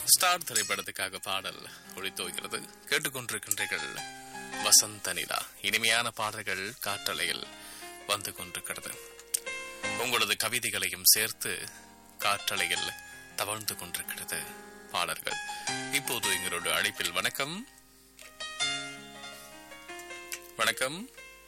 Star திரைப்படத்துக்காக பாடல் ஒளித்தோகிறது கேட்டுக்கொண்டிருக்கின்றீர்கள் வசந்த நிலா இனிமையான பாடல்கள் காற்றலையில் வந்து கொண்டிருக்கிறது உங்களது கவிதைகளையும் சேர்த்து காற்றலையில் தவழ்ந்து கொண்டிருக்கிறது பாடல்கள் இப்போது எங்களோட அழைப்பில் வணக்கம் வணக்கம்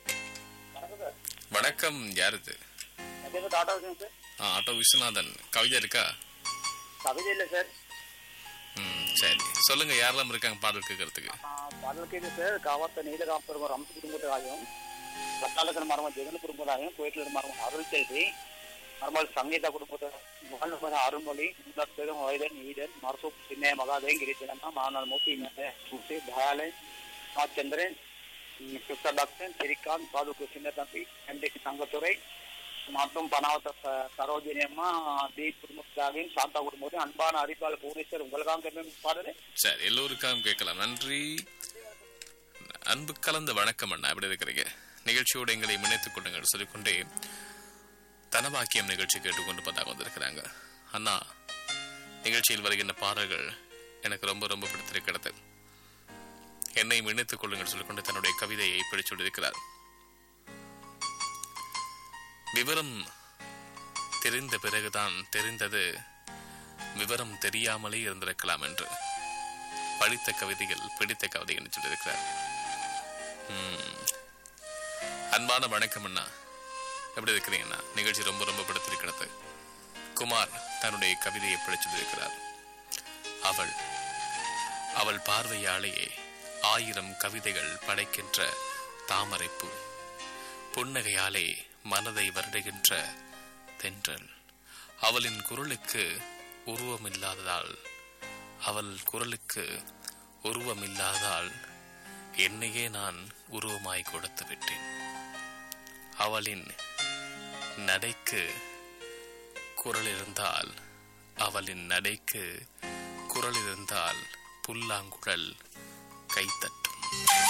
வணக்கம் யார் இது என் பேர் டாடா விஜயன் சார் ஆ, ஆட்டோ விஸ்வநாதன் கவிதை இருக்கா கவிதை இல்லை சார் ம் சரி சொல்லுங்க யாரெல்லாம் இருக்காங்க பாடல் கேட்கறதுக்கு பாடல் கேட்கு சார் காவாத்த நீலகாம்பரம் ரம்ச குடும்பத்தாயும் ரத்தாலக்கன் மரம ஜெகன் குடும்பத்தாயும் கோயிட்டில் மரம் அருள் செய்தி மருமகள் சங்கீதா குடும்பத்தை அருள்மொழி முன்னேறும் வைதன் ஈடன் மரசூப் சின்ன மகாதேவன் கிரிஜனா மாநாள் மூர்த்தி சூசி தயாலை மா சந்திரன் கிருஷ்ண டாக்டர் ஸ்ரீகாந்த் பாதுக்கு சின்ன தம்பி என்டிக்கு தங்கத்துறை மற்றும் பனாவத்த ச- சரோஜினி அம்மா தீப் குடும்பத்தாகவும் சாந்தா குடும்பத்தையும் அன்பான அறிவாளர் புவனேஸ்வர் உங்களுக்காக கேட்கும் பாடலே சரி எல்லோருக்காகவும் கேட்கலாம் நன்றி அன்பு கலந்த வணக்கம் அண்ணா எப்படி இருக்கிறீங்க நிகழ்ச்சியோடு எங்களை இணைத்துக் கொள்ளுங்கள் சொல்லிக்கொண்டே தனவாக்கியம் நிகழ்ச்சி கேட்டுக்கொண்டு பார்த்தாங்க வந்திருக்கிறாங்க அண்ணா நிகழ்ச்சியில் வருகின்ற பாடல்கள் எனக்கு ரொம்ப ரொம்ப பிடித்திருக்கிறது என்னை இணைத்துக் கொள்ளுங்கள் சொல்லிக்கொண்டு தன்னுடைய கவிதையை படிச் சொல்லியிருக்கிறார் விவரம் தெரிந்த பிறகுதான் தெரிந்தது விவரம் தெரியாமலே இருந்திருக்கலாம் என்று படித்த கவிதைகள் பிடித்த கவிதைகள் என்று சொல்லியிருக்கிறார் ம். அன்பான வணக்கம் அண்ணா எப்படி இருக்கிறீங்கண்ணா நிகழ்ச்சி ரொம்ப ரொம்ப பிடித்திருக்கிறது குமார் தன்னுடைய கவிதையை படிச் சொல்லியிருக்கிறார் அவள் அவள் பார்வையாலேயே ஆயிரம் கவிதைகள் படைக்கின்ற தாமரைப்பூ புன்னகையாலே மனதை வருடுகின்ற தென்றல் அவளின் குரலுக்கு உருவமில்லாததால் அவள் குரலுக்கு உருவமில்லாதால் என்னையே நான் உருவமாய் கொடுத்து விட்டேன் அவளின் நடைக்கு குரல் இருந்தால் அவளின் நடைக்கு குரல் இருந்தால் புல்லாங்குழல் கைத்தட்டும்